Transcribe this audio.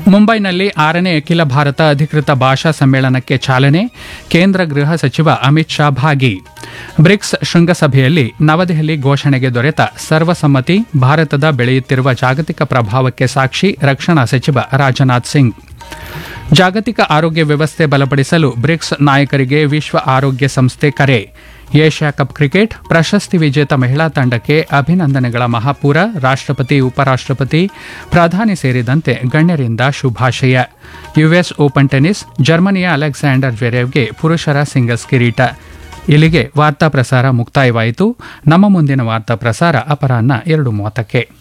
ಮುಂಬೈನಲ್ಲಿ ಆರನೇ ಅಖಿಲ ಭಾರತ ಅಧಿಕೃತ ಭಾಷಾ ಸಮ್ಮೇಳನಕ್ಕೆ ಚಾಲನೆ ಕೇಂದ್ರ ಗೃಹ ಸಚಿವ ಅಮಿತ್ ಶಾ ಭಾಗಿ ಬ್ರಿಕ್ಸ್ ಶೃಂಗಸಭೆಯಲ್ಲಿ ನವದೆಹಲಿ ಘೋಷಣೆಗೆ ದೊರೆತ ಸರ್ವಸಮ್ಮತಿ ಭಾರತದ ಬೆಳೆಯುತ್ತಿರುವ ಜಾಗತಿಕ ಪ್ರಭಾವಕ್ಕೆ ಸಾಕ್ಷಿ ರಕ್ಷಣಾ ಸಚಿವ ರಾಜನಾಥ್ ಸಿಂಗ್ ಜಾಗತಿಕ ಆರೋಗ್ಯ ವ್ಯವಸ್ಥೆ ಬಲಪಡಿಸಲು ಬ್ರಿಕ್ಸ್ ನಾಯಕರಿಗೆ ವಿಶ್ವ ಆರೋಗ್ಯ ಸಂಸ್ಥೆ ಕರೆ ಏಷ್ಯಾ ಕಪ್ ಕ್ರಿಕೆಟ್ ಪ್ರಶಸ್ತಿ ವಿಜೇತ ಮಹಿಳಾ ತಂಡಕ್ಕೆ ಅಭಿನಂದನೆಗಳ ಮಹಾಪೂರ ರಾಷ್ಟ್ರಪತಿ ಉಪರಾಷ್ಟ್ರಪತಿ ಪ್ರಧಾನಿ ಸೇರಿದಂತೆ ಗಣ್ಯರಿಂದ ಶುಭಾಶಯ ಯುಎಸ್ ಓಪನ್ ಟೆನಿಸ್ ಜರ್ಮನಿಯ ಅಲೆಕ್ಸಾಂಡರ್ ಜ್ವೆರೇವ್ಗೆ ಪುರುಷರ ಸಿಂಗಲ್ಸ್ ಕಿರೀಟ ಇಲ್ಲಿಗೆ ವಾರ್ತಾ ಪ್ರಸಾರ ಮುಕ್ತಾಯವಾಯಿತು ನಮ್ಮ ಮುಂದಿನ ವಾರ್ತಾ ಪ್ರಸಾರ ಅಪರಾಹ್ನ ಎರಡು ಮೂವತ್ತಕ್ಕೆ